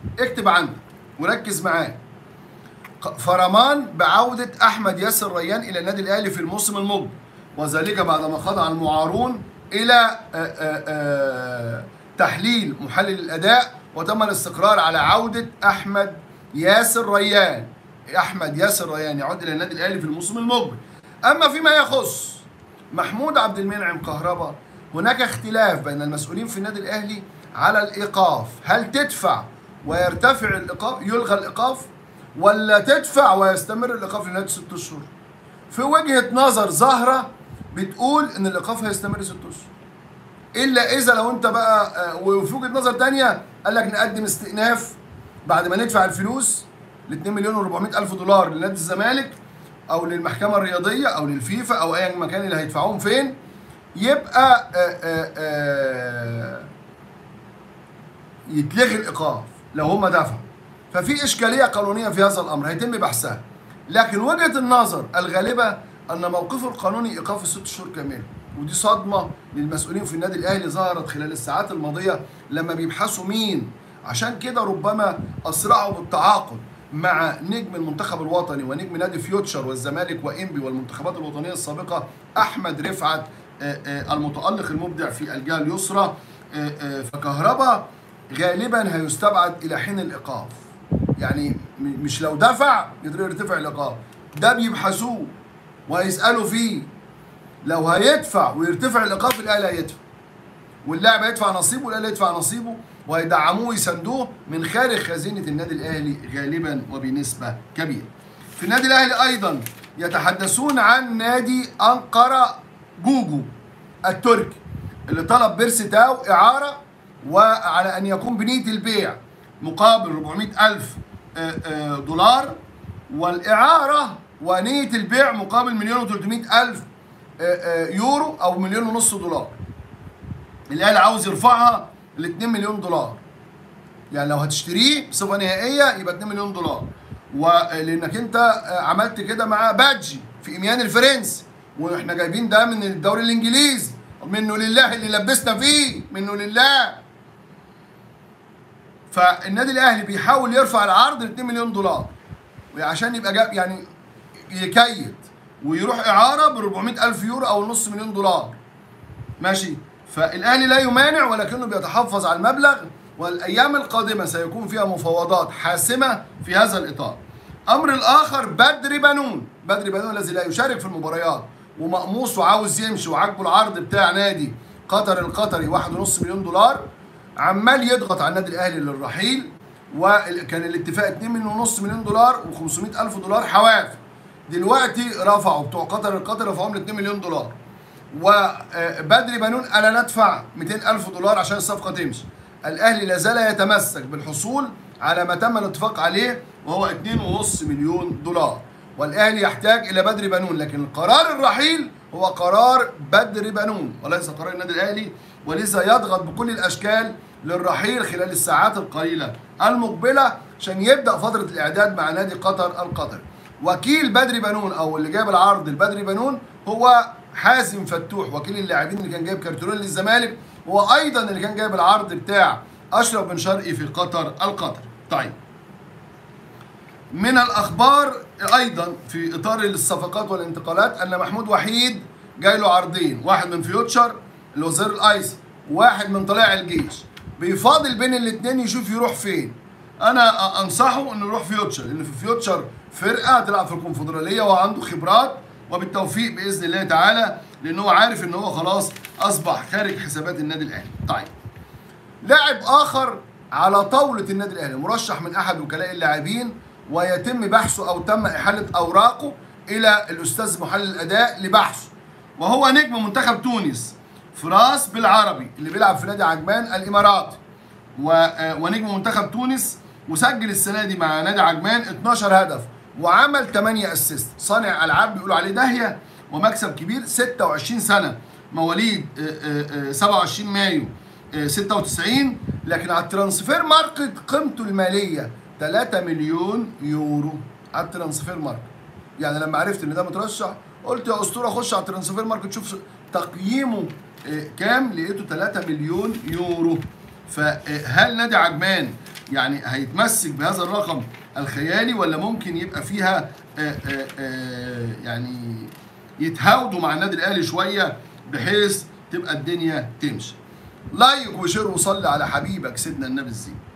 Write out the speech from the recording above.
اكتب عندك وركز معايا فرمان بعودة أحمد ياسر ريان إلى النادي الأهلي في الموسم المقبل وذلك بعدما خضع المعارون إلى آآ آآ تحليل محلل الأداء وتم الاستقرار على عودة أحمد ياسر ريان أحمد ياسر ريان يعود إلى النادي الأهلي في الموسم المقبل أما فيما يخص محمود عبد المنعم كهربا هناك اختلاف بين المسؤولين في النادي الأهلي على الإيقاف هل تدفع ويرتفع الإيقاف يلغى الإيقاف ولا تدفع ويستمر الإيقاف لمدة ست أشهر في وجهة نظر زهرة بتقول إن الإيقاف هيستمر ست أشهر إلا إذا لو أنت بقى وفي وجهة نظر تانية قال لك نقدم استئناف بعد ما ندفع الفلوس ل 2 مليون و400 ألف دولار لنادي الزمالك أو للمحكمة الرياضية أو للفيفا أو أي مكان اللي هيدفعوهم فين يبقى آآ آآ يتلغي الإيقاف لو هم دفعوا ففي إشكالية قانونية في هذا الأمر هيتم بحثها لكن وجهة النظر الغالبة أن موقفه القانوني إيقاف الست شهور كاملة ودي صدمة للمسؤولين في النادي الأهلي ظهرت خلال الساعات الماضية لما بيبحثوا مين عشان كده ربما أسرعوا بالتعاقد مع نجم المنتخب الوطني ونجم نادي فيوتشر والزمالك وإنبي والمنتخبات الوطنية السابقة أحمد رفعت المتألق المبدع في الجهة اليسرى فكهربا غالبا هيستبعد إلى حين الإيقاف يعني مش لو دفع يقدر يرتفع الإيقاف ده بيبحثوه وهيسألوا فيه لو هيدفع ويرتفع الإيقاف الأهلي هيدفع واللاعب هيدفع نصيبه والأهلي هيدفع نصيبه وهيدعموه ويساندوه من خارج خزينة النادي الأهلي غالبا وبنسبة كبيرة. في النادي الأهلي أيضا يتحدثون عن نادي أنقرة جوجو التركي اللي طلب بيرسي تاو إعارة وعلى أن يكون بنية البيع مقابل 400 ألف دولار والإعارة ونية البيع مقابل مليون و300 ألف يورو أو مليون ونص دولار الأهلي عاوز يرفعها ل 2 مليون دولار يعني لو هتشتريه بصفه نهائيه يبقى 2 مليون دولار ولانك انت عملت كده مع بادجي في ايميان الفرنسي واحنا جايبين ده من الدوري الانجليزي منه لله اللي لبسنا فيه منه لله فالنادي الاهلي بيحاول يرفع العرض ل 2 مليون دولار عشان يبقى جاب يعني يكيد ويروح اعاره ب 400 الف يورو او نص مليون دولار ماشي فالاهلي لا يمانع ولكنه بيتحفظ على المبلغ والايام القادمه سيكون فيها مفاوضات حاسمه في هذا الاطار. امر الاخر بدر بنون، بدر بنون الذي لا يشارك في المباريات ومقموص وعاوز يمشي وعاجبه العرض بتاع نادي قطر القطري 1.5 مليون دولار عمال يضغط على النادي الاهلي للرحيل وكان الاتفاق 2 مليون دولار و500 الف دولار حوافز. دلوقتي رفعوا بتوع قطر القطري رفعوهم ل 2 مليون دولار. وبدري بنون انا ندفع 200 الف دولار عشان الصفقه تمشي الاهلي لا زال يتمسك بالحصول على ما تم الاتفاق عليه وهو 2.5 مليون دولار والاهلي يحتاج الى بدري بنون لكن قرار الرحيل هو قرار بدري بنون وليس قرار النادي الاهلي ولذا يضغط بكل الاشكال للرحيل خلال الساعات القليله المقبله عشان يبدا فتره الاعداد مع نادي قطر القطري وكيل بدري بنون او اللي جايب العرض البدري بنون هو حازم فتوح وكيل اللاعبين اللي كان جايب كارترون للزمالك هو ايضا اللي كان جايب العرض بتاع اشرف بن شرقي في قطر القطر طيب من الاخبار ايضا في اطار الصفقات والانتقالات ان محمود وحيد جاي له عرضين واحد من فيوتشر الوزير الايسر وواحد من طلائع الجيش بيفاضل بين الاثنين يشوف يروح فين انا انصحه انه يروح فيوتشر لان في فيوتشر فرقه تلعب في الكونفدراليه وعنده خبرات وبالتوفيق باذن الله تعالى لان هو عارف ان هو خلاص اصبح خارج حسابات النادي الاهلي. طيب. لاعب اخر على طاوله النادي الاهلي مرشح من احد وكلاء اللاعبين ويتم بحثه او تم احاله اوراقه الى الاستاذ محلل الاداء لبحثه وهو نجم منتخب تونس فراس بالعربي اللي بيلعب في نادي عجمان الامارات ونجم منتخب تونس وسجل السنه دي مع نادي عجمان 12 هدف وعمل 8 اسيست صانع العاب بيقولوا عليه داهيه ومكسب كبير 26 سنه مواليد 27 مايو 96 لكن على الترانسفير ماركت قيمته الماليه 3 مليون يورو على الترانسفير ماركت يعني لما عرفت ان ده مترشح قلت يا اسطوره خش على الترانسفير ماركت شوف تقييمه كام لقيته 3 مليون يورو فهل نادي عجمان يعني هيتمسك بهذا الرقم الخيالي ولا ممكن يبقى فيها آه، آه، آه، يعني يتهاودوا مع النادي الاهلي شويه بحيث تبقى الدنيا تمشي لايك وشير وصلي على حبيبك سيدنا النبي الزين